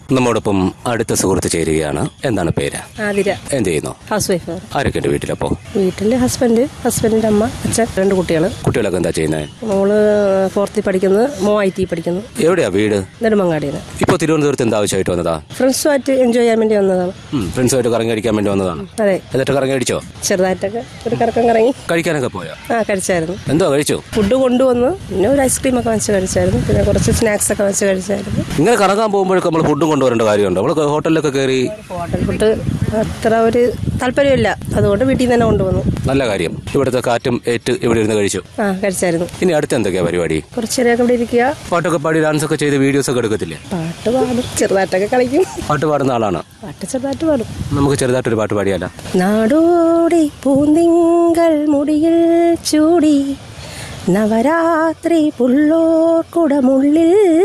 നമ്മോടൊപ്പം അടുത്ത സുഹൃത്ത് ചേരുകയാണ് എന്താണ് പേര് ആതിര എന്ത് ചെയ്യുന്നു ഹൗസ് വൈഫ് ആരൊക്കെയുണ്ട് വീട്ടിലപ്പോ വീട്ടിൽ ഹസ്ബൻഡ് ഹസ്ബൻഡിന്റെ അമ്മ അച്ഛൻ രണ്ട് കുട്ടികൾ കുട്ടികളൊക്കെ എന്താ ചെയ്യുന്നത് മോള് ഫോർത്തിൽ പഠിക്കുന്നത് മോ ഐ ടി പഠിക്കുന്നു എവിടെയാ വീട് നെടുമങ്ങാടിയിൽ ഇപ്പൊ തിരുവനന്തപുരത്ത് എന്താ ആവശ്യമായിട്ട് വന്നതാ ഫ്രണ്ട്സുമായിട്ട് എൻജോയ് ചെയ്യാൻ വേണ്ടി വന്നതാണ് ഉം, ഫ്രണ്ട്സുമായിട്ട് കറങ്ങി അടിക്കാൻ വേണ്ടി വന്നതാണ് അതെ എന്നിട്ട് കറങ്ങി അടിച്ചോ ചെറുതായിട്ടൊക്കെ ഒരു കറക്കം കറങ്ങി കഴിക്കാനൊക്കെ പോയോ ആ കഴിച്ചായിരുന്നു എന്തോ കഴിച്ചു ഫുഡ് കൊണ്ടുവന്ന് പിന്നെ ഒരു ഐസ്ക്രീം ഒക്കെ വെച്ച് കഴിച്ചായിരുന്നു പിന്നെ കുറച്ച് സ്നാക്സ് ഒക്കെ വെച്ച് കഴിച്ചായിരുന്നു ഇങ്ങനെ കറങ്ങാൻ പോകുമ്പോഴൊക്കെ നമ്മൾ ഫുഡും കൊണ്ടുവരേണ്ട കാര്യമുണ്ടോ നമ്മൾ ഹോട്ടലിലൊക്കെ കയറി ഹോട്ടൽ ഫുഡ് അത്ര ഒരു താല്പര്യമില്ല അതുകൊണ്ട് വീട്ടിൽ നിന്ന് തന്നെ കൊണ്ടുവന്നു നല്ല കാര്യം ഇവിടുത്തെ കാറ്റും ഏറ്റ് ഇവിടെ ഇരുന്ന് കഴിച്ചു ആ കഴിച്ചായിരുന്നു ഇനി അടുത്ത് എന്തൊക്കെയാ പരിപാടി കുറച്ച് നേരമൊക്കെ ഇവിടെ ഇരിക്കുക പാട്ടൊക്കെ പാടി ഡാൻസ് ഒക്കെ ചെയ്ത് വീഡിയോസ് ഒക്കെ എടുക്കത്തില്ലേ പാട്ട് പാടും ചെറുതായിട്ടൊക്കെ കളിക്കും പാട്ട് പാടുന്ന ആളാണ് പാട്ട് ചെറുതായിട്ട് പാടും നമുക്ക് ചെറുതായിട്ടൊരു പാട്ട് പാടിയാലോ നാടോടി പൂന്തിങ്കൾ മുടിയിൽ ചൂടി നവരാത്രി പുള്ളോർ കുടമുള്ളിൽ